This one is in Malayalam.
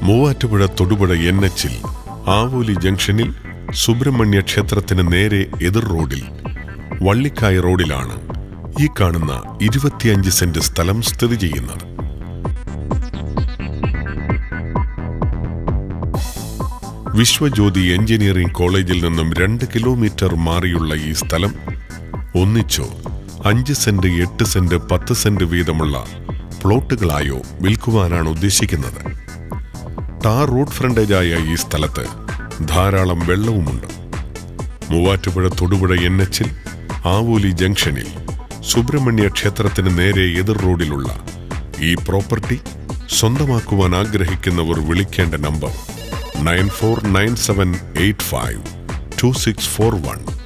മൂവാറ്റുപുഴ തൊടുപുഴ എൻ എച്ചിൽ ആവൂലി ജംഗ്ഷനിൽ സുബ്രഹ്മണ്യ ക്ഷേത്രത്തിന് നേരെ എതിർ റോഡിൽ വള്ളിക്കായ റോഡിലാണ് ഈ കാണുന്ന ഇരുപത്തിയഞ്ച് സെന്റ് സ്ഥലം സ്ഥിതി ചെയ്യുന്നത് വിശ്വജ്യോതി എഞ്ചിനീയറിംഗ് കോളേജിൽ നിന്നും രണ്ട് കിലോമീറ്റർ മാറിയുള്ള ഈ സ്ഥലം ഒന്നിച്ചോ അഞ്ച് സെന്റ് എട്ട് സെന്റ് പത്ത് സെന്റ് വീതമുള്ള പ്ലോട്ടുകളായോ വിൽക്കുവാനാണ് ഉദ്ദേശിക്കുന്നത് ടാർ റോഡ് ഫ്രണ്ടേജായ ഈ സ്ഥലത്ത് ധാരാളം വെള്ളവുമുണ്ട് മൂവാറ്റുപുഴ തൊടുപുഴ എൻ എച്ചിൽ ആവൂലി ജംഗ്ഷനിൽ സുബ്രഹ്മണ്യ ക്ഷേത്രത്തിന് നേരെ എതിർ റോഡിലുള്ള ഈ പ്രോപ്പർട്ടി സ്വന്തമാക്കുവാൻ ആഗ്രഹിക്കുന്നവർ വിളിക്കേണ്ട number nine four nine seven eight five two six four one